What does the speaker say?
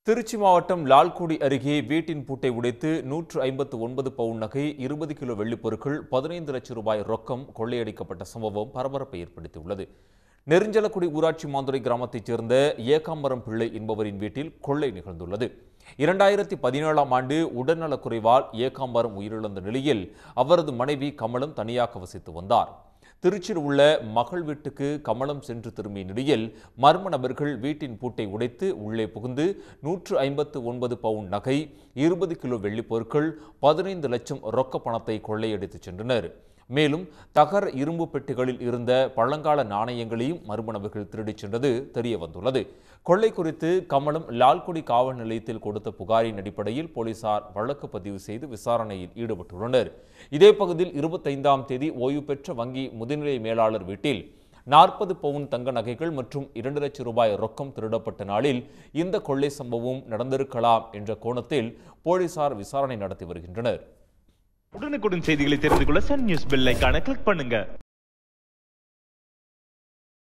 திருச்சி மாவட்டம் லால்குடி அருகே வீட்டின் பூட்டை உடைத்து நூற்று ஐம்பத்து ஒன்பது பவுன் நகை இருபது கிலோ வெள்ளிப் பொருட்கள் பதினைந்து லட்சம் ரூபாய் ரொக்கம் கொள்ளையடிக்கப்பட்ட சம்பவம் பரபரப்பை ஏற்படுத்தியுள்ளது நெருஞ்சலக்குடி ஊராட்சி மாந்துரை கிராமத்தைச் சேர்ந்த ஏகாம்பரம் பிள்ளை என்பவரின் வீட்டில் கொள்ளை நிகழ்ந்துள்ளது இரண்டாயிரத்தி பதினேழாம் ஆண்டு உடல்நலக்குறைவால் ஏகாம்பரம் உயிரிழந்த நிலையில் அவரது மனைவி கமலம் தனியாக வசித்து வந்தார் திருச்சியில் உள்ள மகள் வீட்டுக்கு கமலம் சென்று திரும்பிய நிலையில் மர்ம நபர்கள் வீட்டின் பூட்டை உடைத்து உள்ளே புகுந்து நூற்று ஐம்பத்து ஒன்பது பவுன் நகை இருபது கிலோ வெள்ளிப் பொருட்கள் பதினைந்து லட்சம் ரொக்க பணத்தை கொள்ளையடித்துச் சென்றனர் மேலும் தகர இரும்பு பெட்டிகளில் இருந்த பழங்கால நாணயங்களையும் மர்ம நபர்கள் திருடிச் சென்றது தெரிய வந்துள்ளது கொள்ளை குறித்து கமலம் லால்குடி காவல் நிலையத்தில் கொடுத்த புகாரின் அடிப்படையில் போலீசார் வழக்கு பதிவு செய்து விசாரணையில் ஈடுபட்டுள்ளனர் இதே பகுதியில் இருபத்தைந்தாம் தேதி ஓய்வு பெற்ற வங்கி முதுநிலை மேலாளர் வீட்டில் நாற்பது பவுன் தங்க நகைகள் மற்றும் இரண்டு லட்சம் ரூபாய் ரொக்கம் திருடப்பட்ட நாளில் இந்த கொள்ளை சம்பவம் நடந்திருக்கலாம் என்ற கோணத்தில் போலீசார் விசாரணை நடத்தி வருகின்றனர் உடனுக்குடன் செய்திகளை தெரிந்து கொள்ள சன் நியூஸ் பெல் ஐகானை கிளிக் பண்ணுங்க